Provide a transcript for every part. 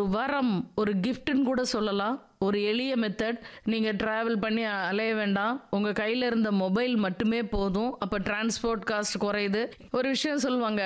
வரம் ஒரு கிஃப்ட்னு கூட சொல்லலாம் ஒரு எளிய மெத்தட் நீங்கள் ட்ராவல் பண்ணி அலைய வேண்டாம் உங்கள் கையில் இருந்த மொபைல் மட்டுமே போதும் அப்போ டிரான்ஸ்போர்ட் காஸ்ட் குறையுது ஒரு விஷயம் சொல்லுவாங்க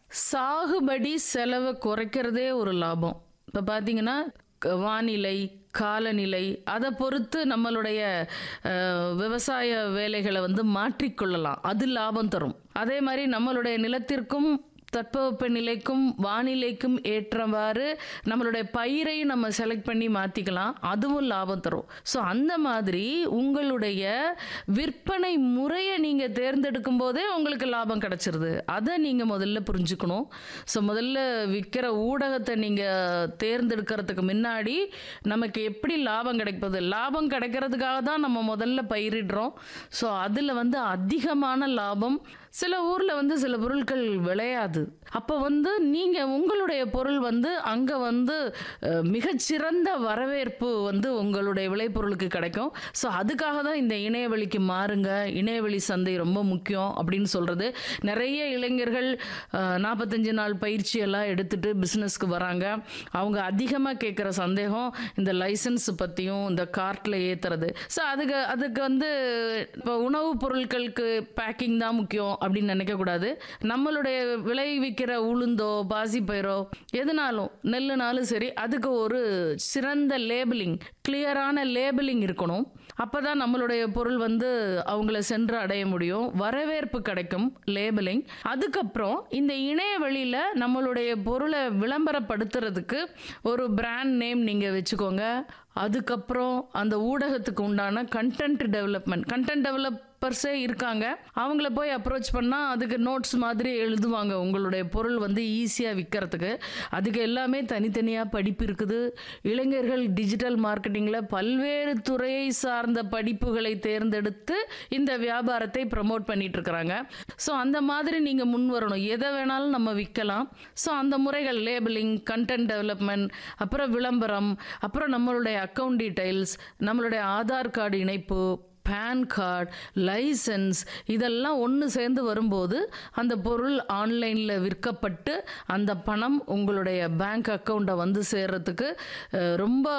சாகுபடி செலவை குறைக்கிறதே ஒரு லாபம் இப்போ பார்த்தீங்கன்னா க- வானிலை காலநிலை அதை பொறுத்து நம்மளுடைய அஹ், விவசாய வேலைகளை வந்து மாற்றிக்கொள்ளலாம் அது லாபம் தரும் அதே மாதிரி நம்மளுடைய நிலத்திற்கும் தட்பவெப்ப நிலைக்கும் வானிலைக்கும் ஏற்றவாறு நம்மளுடைய பயிரையும் நம்ம செலக்ட் பண்ணி மாற்றிக்கலாம் அதுவும் லாபம் தரும் ஸோ அந்த மாதிரி உங்களுடைய விற்பனை முறையை நீங்கள் தேர்ந்தெடுக்கும் போதே உங்களுக்கு லாபம் கிடச்சிருது அதை நீங்கள் முதல்ல புரிஞ்சுக்கணும் ஸோ முதல்ல விற்கிற ஊடகத்தை நீங்கள் தேர்ந்தெடுக்கிறதுக்கு முன்னாடி நமக்கு எப்படி லாபம் கிடைப்பது லாபம் கிடைக்கிறதுக்காக தான் நம்ம முதல்ல பயிரிடுறோம் ஸோ அதில் வந்து அதிகமான லாபம் சில ஊரில் வந்து சில பொருட்கள் விளையாது அப்போ வந்து நீங்கள் உங்களுடைய பொருள் வந்து அங்கே வந்து அஹ், மிகச்சிறந்த வரவேற்பு வந்து உங்களுடைய விளைபொருளுக்கு கிடைக்கும் ஸோ அதுக்காக தான் இந்த இணையவழிக்கு மாறுங்க இணையவழி சந்தை ரொம்ப முக்கியம் அப்படின்னு சொல்கிறது நிறைய இளைஞர்கள் நாற்பத்தஞ்சு நாள் பயிற்சி எல்லாம் எடுத்துட்டு பிஸ்னஸ்க்கு வராங்க அவங்க அதிகமாக கேட்குற சந்தேகம் இந்த லைசன்ஸ் பற்றியும் இந்த கார்ட்டில் ஏற்றுறது ஸோ அதுக்கு அதுக்கு வந்து இப்போ உணவுப் பொருட்களுக்கு பேக்கிங் தான் முக்கியம் அப்படின்னு நினைக்கக்கூடாது நம்மளுடைய விளைவிக்கிற உளுந்தோ பாசிப்பயிரோ எதுனாலும் நெல்லுனாலும் சரி அதுக்கு ஒரு சிறந்த லேபிளிங் கிளியரான லேபிளிங் இருக்கணும் அப்போ தான் நம்மளுடைய பொருள் வந்து அவங்கள சென்று அடைய முடியும் வரவேற்பு கிடைக்கும் லேபிளிங் அதுக்கப்புறம் இந்த இணைய வழியில் நம்மளுடைய பொருளை விளம்பரப்படுத்துறதுக்கு ஒரு பிராண்ட் நேம் நீங்கள் வச்சுக்கோங்க அதுக்கப்புறம் அந்த ஊடகத்துக்கு உண்டான கண்டென்ட் டெவலப்மெண்ட் கண்டென்ட் டெவலப்பர்ஸே இருக்காங்க அவங்கள போய் அப்ரோச் பண்ணால் அதுக்கு நோட்ஸ் மாதிரி எழுதுவாங்க உங்களுடைய பொருள் வந்து ஈஸியாக விற்கிறதுக்கு அதுக்கு எல்லாமே தனித்தனியாக படிப்பு இருக்குது இளைஞர்கள் டிஜிட்டல் மார்க்கெட்டிங்கில் பல்வேறு துறையை சார்ந்த படிப்புகளை தேர்ந்தெடுத்து இந்த வியாபாரத்தை ப்ரமோட் பண்ணிட்டு இருக்கிறாங்க ஸோ அந்த மாதிரி நீங்கள் முன் வரணும் எதை வேணாலும் நம்ம விற்கலாம் ஸோ அந்த முறைகள் லேபிளிங் கண்டென்ட் டெவலப்மெண்ட் அப்புறம் விளம்பரம் அப்புறம் நம்மளுடைய அக்கௌண்ட் டீடைல்ஸ் நம்மளுடைய ஆதார் கார்டு இணைப்பு பேன் கார்டு லைசன்ஸ் இதெல்லாம் ஒன்று சேர்ந்து வரும்போது அந்த பொருள் ஆன்லைனில் விற்கப்பட்டு அந்த பணம் உங்களுடைய பேங்க் அக்கௌண்ட்டை வந்து சேர்றதுக்கு அஹ், ரொம்ப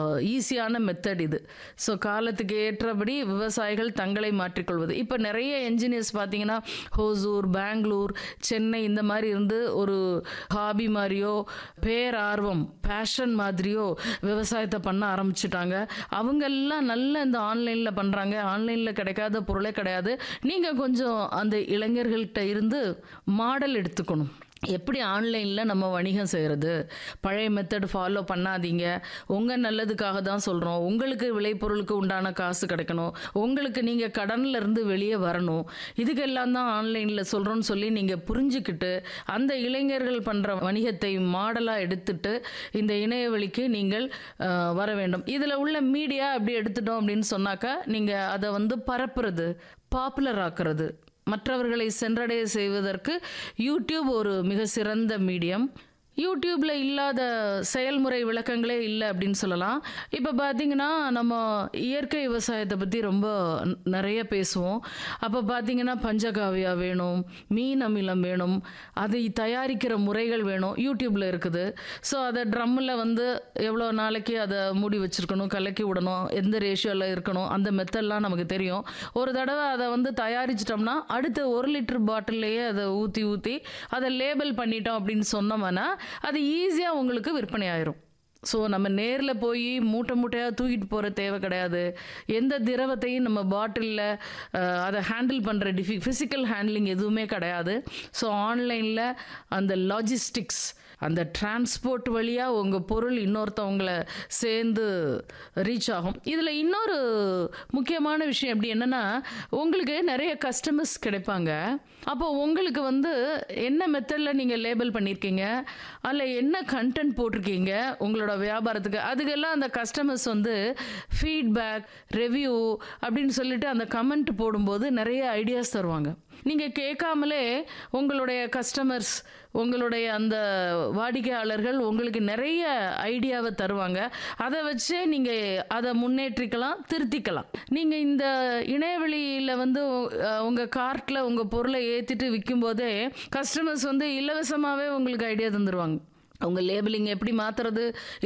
ஈஸியான மெத்தட் இது ஸோ காலத்துக்கு ஏற்றபடி விவசாயிகள் தங்களை மாற்றிக்கொள்வது இப்போ நிறைய என்ஜினியர்ஸ் பார்த்தீங்கன்னா ஹோசூர் பெங்களூர் சென்னை இந்த மாதிரி இருந்து ஒரு ஹாபி மாதிரியோ பேரார்வம் பேஷன் மாதிரியோ விவசாயத்தை பண்ண ஆரம்பிச்சிட்டாங்க அவங்க எல்லாம் நல்ல இந்த ஆன்லைனில் பண்ணுறாங்க ஆன்லைனில் கிடைக்காத பொருளே கிடையாது நீங்கள் கொஞ்சம் அந்த இளைஞர்கள்ட்ட இருந்து மாடல் எடுத்துக்கணும் எப்படி ஆன்லைனில் நம்ம வணிகம் செய்கிறது பழைய மெத்தட் ஃபாலோ பண்ணாதீங்க உங்கள் நல்லதுக்காக தான் சொல்கிறோம் உங்களுக்கு விளைபொருளுக்கு உண்டான காசு கிடைக்கணும் உங்களுக்கு நீங்கள் கடன்ல இருந்து வெளியே வரணும் இதுக்கெல்லாம் தான் ஆன்லைனில் சொல்கிறோன்னு சொல்லி நீங்கள் புரிஞ்சுக்கிட்டு அந்த இளைஞர்கள் பண்ணுற வணிகத்தை மாடலாக எடுத்துட்டு இந்த இணையவழிக்கு நீங்கள் அஹ், வர வேண்டும் இதில் உள்ள மீடியா அப்படி எடுத்துட்டோம் அப்படின்னு சொன்னாக்கா நீங்கள் அதை வந்து பரப்புறது பாப்புலர் ஆக்குறது மற்றவர்களை சென்றடைய செய்வதற்கு யூடியூப் ஒரு மிக சிறந்த மீடியம் யூடியூப்ல இல்லாத செயல்முறை விளக்கங்களே இல்லை அப்படின்னு சொல்லலாம் இப்போ பார்த்தீங்கன்னா நம்ம இயற்கை விவசாயத்தை பற்றி ரொம்ப ந- நிறைய பேசுவோம் அப்போ பார்த்தீங்கன்னா பஞ்சகாவியா வேணும் மீன் அமிலம் வேணும் அதை தயாரிக்கிற முறைகள் வேணும் யூடியூப்ல இருக்குது ஸோ அதை ட்ரம்மில் வந்து எவ்வளோ நாளைக்கு அதை மூடி வச்சிருக்கணும் கலக்கி விடணும் எந்த ரேஷியோவில் இருக்கணும் அந்த மெத்தட்லாம் நமக்கு தெரியும் ஒரு தடவை அதை வந்து தயாரிச்சிட்டோம்னா அடுத்த ஒரு லிட்டர் பாட்டில்லையே அதை ஊற்றி ஊற்றி அதை லேபிள் பண்ணிட்டோம் அப்படின்னு சொன்னோம்னா அது ஈஸியாக உங்களுக்கு விற்பனை ஆயிரும் ஸோ நம்ம நேரில் போய் மூட்டை மூட்டையாக தூக்கிட்டு போகிற தேவை கிடையாது எந்த திரவத்தையும் நம்ம பாட்டிலில் அதை ஹேண்டில் பண்ணுற டிஃபி ஃபிசிக்கல் ஹேண்ட்லிங் எதுவுமே கிடையாது ஸோ ஆன்லைனில் அந்த லாஜிஸ்டிக்ஸ் அந்த டிரான்ஸ்போர்ட் வழியாக உங்கள் பொருள் இன்னொருத்தவங்கள சேர்ந்து ரீச் ஆகும் இதில் இன்னொரு முக்கியமான விஷயம் எப்படி என்னென்னா உங்களுக்கு நிறைய கஸ்டமர்ஸ் கிடைப்பாங்க அப்போ உங்களுக்கு வந்து என்ன மெத்தடில் நீங்கள் லேபிள் பண்ணியிருக்கீங்க அதில் என்ன கண்டென்ட் போட்டிருக்கீங்க உங்களோட வியாபாரத்துக்கு அதுக்கெல்லாம் அந்த கஸ்டமர்ஸ் வந்து ஃபீட்பேக் ரெவ்யூ அப்படின்னு சொல்லிட்டு அந்த கமெண்ட் போடும்போது நிறைய ஐடியாஸ் தருவாங்க நீங்கள் கேட்காமலே உங்களுடைய கஸ்டமர்ஸ் உங்களுடைய அந்த வாடிக்கையாளர்கள் உங்களுக்கு நிறைய ஐடியாவை தருவாங்க அதை வச்சே நீங்கள் அதை முன்னேற்றிக்கலாம் திருத்திக்கலாம் நீங்கள் இந்த இணையவழியில் வந்து உங்கள் கார்ட்டில் உங்கள் பொருளை ஏற்றிட்டு விற்கும்போதே கஸ்டமர்ஸ் வந்து இலவசமாகவே உங்களுக்கு ஐடியா தந்துடுவாங்க உங்கள் லேபிளிங் எப்படி மாற்றுறது